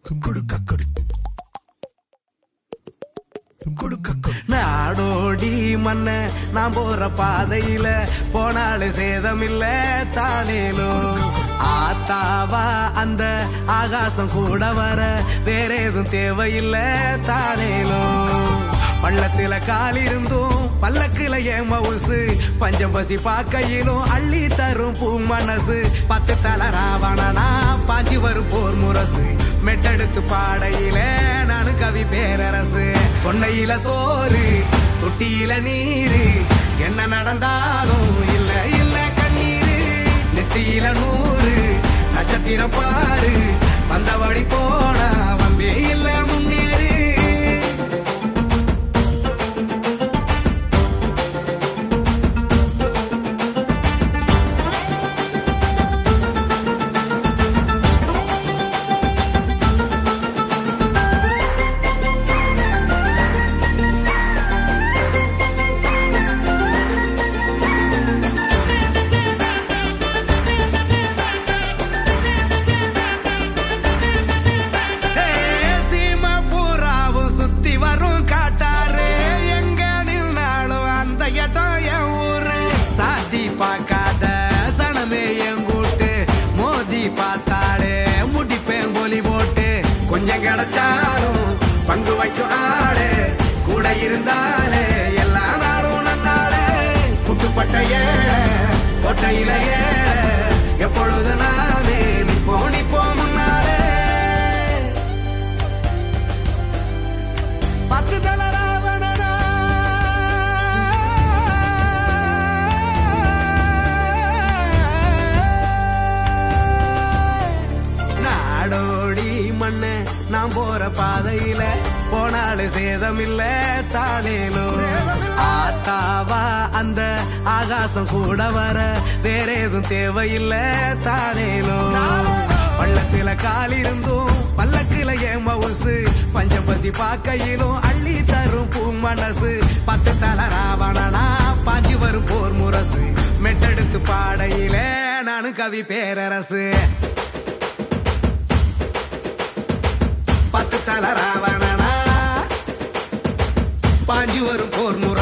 நாடோடி மண்ண நான் போற பாதையில போனாலே சேதமில்ல தானேலும் ஆத்தாவா அந்த ஆகாசம் கூட வர வேற எதுவும் தேவையில்ல தானேலும் பள்ளத்துல கால் இருந்தும் பல்லக்குல ஏன் மவுசு பஞ்சம் பசி பார்க்கையிலும் அள்ளி தரும் பூ மனசு பத்து தல ராவணனா பாஞ்சி வரும் போர் முரசு மெட்டெடுத்து பாடையில நானு கவி பேரரசு பொன்னையில சோறு தொட்டியில நீரு என்ன நடந்தாலும் இல்ல இல்ல கண்ணீரு நெத்தியில நூறு நட்சத்திரம் பாரு வந்த வழி போனா வம்பே இல்ல முன்னேறு சீமா பூராவும் சுத்தி வரும் காட்டாரு எங்க நின்னாலும் அந்த இடம் என் ஊரு சாத்தி பார்க்காத சனமே என் கூட்டு மோதி பார்த்தாலே முடிப்பேன் கோலி போட்டு கொஞ்சம் கிடைச்சாலும் பங்கு வைக்கும் ஆளு கூட இருந்தாலே எல்லா நாளும் நன்னாளே புட்டுப்பட்ட ஏழை கோட்டையில ஏழை எப்பொழுது நாமே நிப்போ நிப்போ முன்னாலே பத்து தல ராவணனா நாடோடி மண்ண நான் போற பாதையில போனாலே சேதமில்ல தானேலும் ஆத்தாவா அந்த ஆகாசம் கூட வர வேற எதுவும் தேவையில்ல தானேலும் பள்ளத்துல கால் இருந்தும் பல்லக்குல ஏன் மவுசு பஞ்சம் பசி பார்க்கையிலும் அள்ளி தரும் பூ மனசு பத்து தல ராவணனா பாஞ்சி வரும் போர் முரசு மெட்டெடுத்து பாடையில நானு கவி பேரரசு பத்து தல ராவணனா பாஞ்சி வரும் போர் முரசு